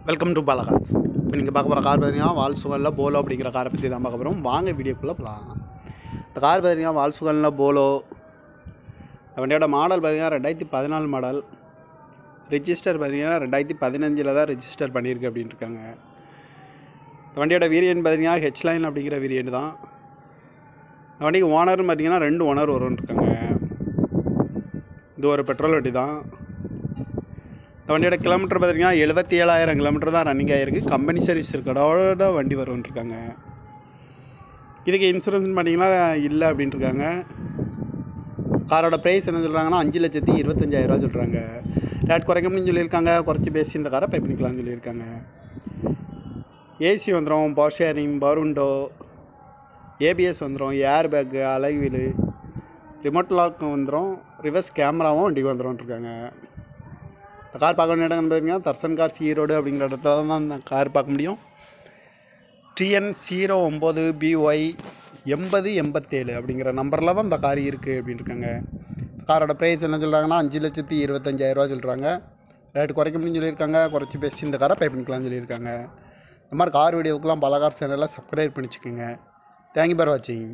welcome to பாலகாஸ் இப்போ நீங்கள் பார்க்க போகிற கார் பார்த்தீங்கன்னா வால் சுகலில் போலோ அப்படிங்கிற காரை பற்றி தான் பார்க்க போகிறோம் வாங்க வீடியோக்குள்ளே போகலாம் இந்த கார் பார்த்தீங்கன்னா வால் சுகலில் போலோ இந்த வண்டியோட மாடல் பார்த்தீங்கன்னா ரெண்டாயிரத்தி பதினாலு மாடல் ரிஜிஸ்டர் பார்த்தீங்கன்னா ரெண்டாயிரத்தி பதினஞ்சில் தான் ரிஜிஸ்டர் பண்ணியிருக்கு அப்படின்னு இருக்காங்க இந்த வண்டியோட வேரியன்ட் பார்த்தீங்கன்னா ஹெச் லைன் அப்படிங்கிற வேரியன்ட் தான் இந்த வண்டிக்கு ஓனர்னு பார்த்தீங்கன்னா ரெண்டு ஓனர் வரும்னு இருக்காங்க இது ஒரு பெட்ரோல் வண்டி தான் இந்த வண்டியோட கிலோமீட்டர் பார்த்தீங்கன்னா எழுபத்தி ஏழாயிரம் கிலோமீட்டர் தான் ரன்னிங் ஆகிருக்கு கம்பெனி சர்வீஸ் இருக்கடோட வண்டி வரும்னு இருக்காங்க இதுக்கு இன்சூரன்ஸ் பார்த்தீங்கன்னா இல்லை அப்படின்ட்டு இருக்காங்க காரோட ப்ரைஸ் என்ன சொல்கிறாங்கன்னா அஞ்சு லட்சத்தி இருபத்தஞ்சாயிரரூவா சொல்கிறாங்க ரேட் குறைக்கணும்னு சொல்லியிருக்காங்க குறைச்சி பேசி இந்த காரை பை பண்ணிக்கலாம்னு சொல்லியிருக்காங்க ஏசி வந்துடும் power steering power window ABS வந்துடும் air bag alloy wheel remote lock வந்துடும் ரிவர்ஸ் கேமராவும் வண்டிக்கு வந்துடும் இருக்காங்க இந்த கார் பார்க்க வேண்டிய இடம் பார்த்தீங்கன்னா தர்சன் கார்ஸ் ஈரோடு அப்படிங்கிற இடத்துல தான் இந்த கார் பார்க்க முடியும் டிஎன் ஜீரோ ஒம்பது பிஒய் எண்பது எண்பத்தேழு அப்படிங்கிற நம்பரில் தான் இந்த கார் இருக்குது அப்படின்னு இருக்காங்க காரோட ப்ரைஸ் என்ன சொல்கிறாங்கன்னா அஞ்சு லட்சத்தி இருபத்தஞ்சாயிரரூவா சொல்கிறாங்க ரேட்டு குறைக்க முடியும்னு சொல்லியிருக்காங்க குறைச்சி பேசி இந்த காரை பை பண்ணிக்கலாம்னு சொல்லியிருக்காங்க இந்த மாதிரி கார் வீடியோவுக்குலாம் பல கார் சேனலில் சப்ஸ்கிரைப் பண்ணிச்சுக்கோங்க தேங்க்யூ பார் வாட்சிங்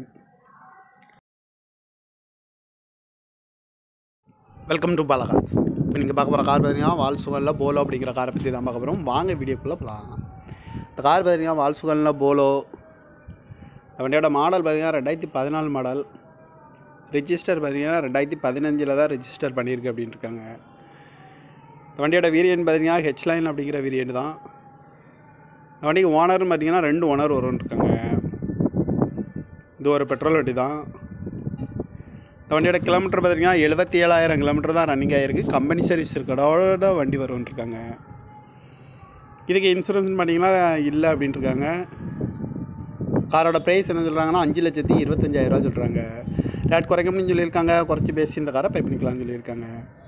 வெல்கம் டு பாலகாஸ் இப்போ நீங்கள் பார்க்க போகிற கார் பார்த்தீங்கன்னா வால் சுகலில் போலோ அப்படிங்கிற காரை பற்றி தான் பார்க்க போகிறோம் வாங்க வீடியோக்குள்ளே போகலாம் இந்த கார் பார்த்தீங்கன்னா வால் சுகலில் போலோ இந்த வண்டியோட மாடல் பார்த்தீங்கன்னா ரெண்டாயிரத்தி பதினாலு மாடல் ரிஜிஸ்டர் பார்த்தீங்கன்னா ரெண்டாயிரத்தி பதினஞ்சில் தான் ரிஜிஸ்டர் பண்ணியிருக்கு அப்படின்னு இருக்காங்க இந்த வண்டியோட வேரியன்ட் பார்த்தீங்கன்னா ஹெச் லைன் அப்படிங்கிற வேரியன்ட் தான் இந்த வண்டிக்கு ஓனர்னு பார்த்தீங்கன்னா ரெண்டு ஓனர் வரும்னு இருக்காங்க இது ஒரு பெட்ரோல் வண்டி தான் இந்த வண்டியோட கிலோமீட்டர் பார்த்தீங்கன்னா எழுபத்தி ஏழாயிரம் கிலோமீட்டர் தான் ரன்னிங் ஆகிருக்கு கம்பெனி சர்வீஸ் இருக்கடோட வண்டி வரும்னு இருக்காங்க இதுக்கு இன்சூரன்ஸ் பார்த்தீங்கன்னா இல்லை அப்படின்ட்டு இருக்காங்க காரோட ப்ரைஸ் என்ன சொல்கிறாங்கன்னா அஞ்சு லட்சத்தி இருபத்தஞ்சாயிரரூவா சொல்கிறாங்க ரேட் குறைக்கணும்னு சொல்லியிருக்காங்க குறைச்சி பேசி இந்த காரை பை பண்ணிக்கலாம்னு சொல்லியிருக்காங்க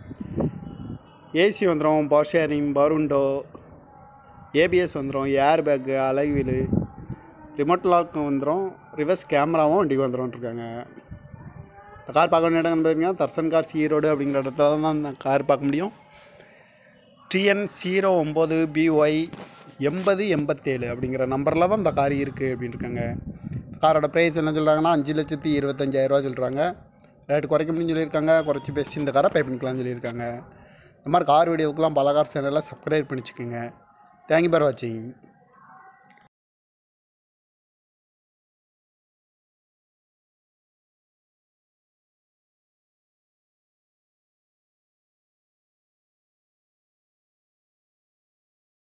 ஏசி வந்துடும் power steering power window ABS வந்துடும் air bag alloy wheel remote lock வந்துடும் ரிவர்ஸ் கேமராவும் வண்டிக்கு வந்துடும் இருக்காங்க இந்த கார் பார்க்க வேண்டிய இடம் பார்த்தீங்கன்னா தர்சன் கார்ஸ் ஈரோடு அப்படிங்கிற இடத்துல தான் இந்த கார் பார்க்க முடியும் டிஎன் ஜீரோ ஒம்பது பிஒய் எண்பது எண்பத்தேழு அப்படிங்கிற நம்பரில் தான் இந்த கார் இருக்குது அப்படின்னு இருக்காங்க காரோட ப்ரைஸ் என்ன சொல்கிறாங்கன்னா அஞ்சு லட்சத்தி இருபத்தஞ்சாயிரரூவா சொல்கிறாங்க ரேட்டு குறைக்க முடியும்னு சொல்லியிருக்காங்க குறைச்சி பேசி இந்த காரை பை பண்ணிக்கலாம்னு சொல்லியிருக்காங்க இந்த மாதிரி கார் வீடியோவுக்குலாம் பல கார் சேனலில் சப்ஸ்கிரைப் பண்ணிச்சுக்கோங்க தேங்க்யூ பார் வாட்சிங்